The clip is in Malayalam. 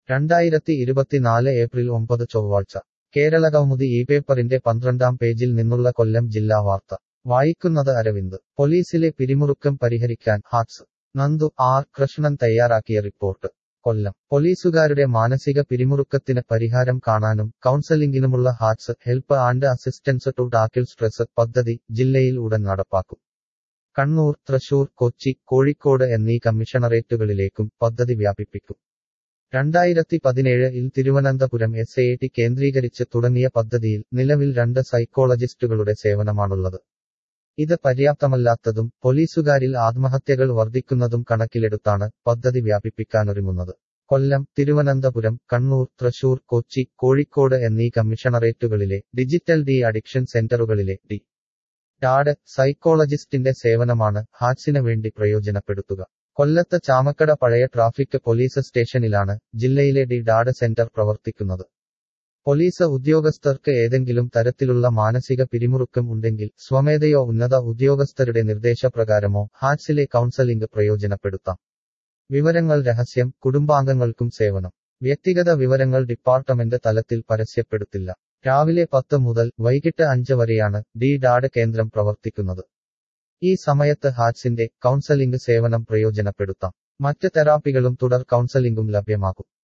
രണ്ടായിരത്തി ഇരുപത്തിനാല് ഏപ്രിൽ ഒമ്പത് ചൊവ്വാഴ്ച കേരളകൗമുദി ഈ പേപ്പറിന്റെ പന്ത്രണ്ടാം പേജിൽ നിന്നുള്ള കൊല്ലം ജില്ലാ വാർത്ത വായിക്കുന്നത് അരവിന്ദ് പോലീസിലെ പിരിമുറുക്കം പരിഹരിക്കാൻ ഹാക്സ് നന്ദു ആർ കൃഷ്ണൻ തയ്യാറാക്കിയ റിപ്പോർട്ട് കൊല്ലം പോലീസുകാരുടെ മാനസിക പിരിമുറുക്കത്തിന് പരിഹാരം കാണാനും കൗൺസലിംഗിനുമുള്ള HACS help and assistance to tackle stress പദ്ധതി ജില്ലയിൽ ഉടൻ നടപ്പാക്കും കണ്ണൂർ തൃശൂർ കൊച്ചി കോഴിക്കോട് എന്നീ കമ്മീഷണറേറ്റുകളിലേക്കും പദ്ധതി വ്യാപിപ്പിക്കും രണ്ടായിരത്തി പതിനേഴിൽ തിരുവനന്തപുരം എസ് ഐ ടി കേന്ദ്രീകരിച്ച് തുടങ്ങിയ പദ്ധതിയിൽ നിലവിൽ രണ്ട് സൈക്കോളജിസ്റ്റുകളുടെ സേവനമാണുള്ളത് ഇത് പര്യാപ്തമല്ലാത്തതും പോലീസുകാരിൽ ആത്മഹത്യകൾ വർദ്ധിക്കുന്നതും കണക്കിലെടുത്താണ് പദ്ധതി വ്യാപിപ്പിക്കാനൊരുങ്ങുന്നത് കൊല്ലം തിരുവനന്തപുരം കണ്ണൂർ തൃശൂർ കൊച്ചി കോഴിക്കോട് എന്നീ കമ്മീഷണറേറ്റുകളിലെ ഡിജിറ്റൽ ഡി അഡിക്ഷൻ സെന്ററുകളിലെ ഡി ഡാഡ് സൈക്കോളജിസ്റ്റിന്റെ സേവനമാണ് ഹാക്സിന് വേണ്ടി പ്രയോജനപ്പെടുത്തുക കൊല്ലത്ത് ചാമക്കട പഴയ ട്രാഫിക് പോലീസ് സ്റ്റേഷനിലാണ് ജില്ലയിലെ ഡി ഡാഡ് സെന്റർ പ്രവർത്തിക്കുന്നത് പോലീസ് ഉദ്യോഗസ്ഥർക്ക് ഏതെങ്കിലും തരത്തിലുള്ള മാനസിക പിരിമുറുക്കം ഉണ്ടെങ്കിൽ സ്വമേധയോ ഉന്നത ഉദ്യോഗസ്ഥരുടെ നിർദ്ദേശപ്രകാരമോ ഹാക്സിലെ കൗൺസലിംഗ് പ്രയോജനപ്പെടുത്താം വിവരങ്ങൾ രഹസ്യം കുടുംബാംഗങ്ങൾക്കും സേവനം വ്യക്തിഗത വിവരങ്ങൾ ഡിപ്പാർട്ട്മെന്റ് തലത്തിൽ പരസ്യപ്പെടുത്തില്ല രാവിലെ പത്ത് മുതൽ വൈകിട്ട് അഞ്ച് വരെയാണ് ഡി ഡാഡ് കേന്ദ്രം പ്രവർത്തിക്കുന്നത് ഈ സമയത്ത് ഹാക്സിന്റെ കൗൺസലിംഗ് സേവനം പ്രയോജനപ്പെടുത്താം മറ്റ് തെറാപ്പികളും തുടർ കൗൺസലിംഗും ലഭ്യമാകും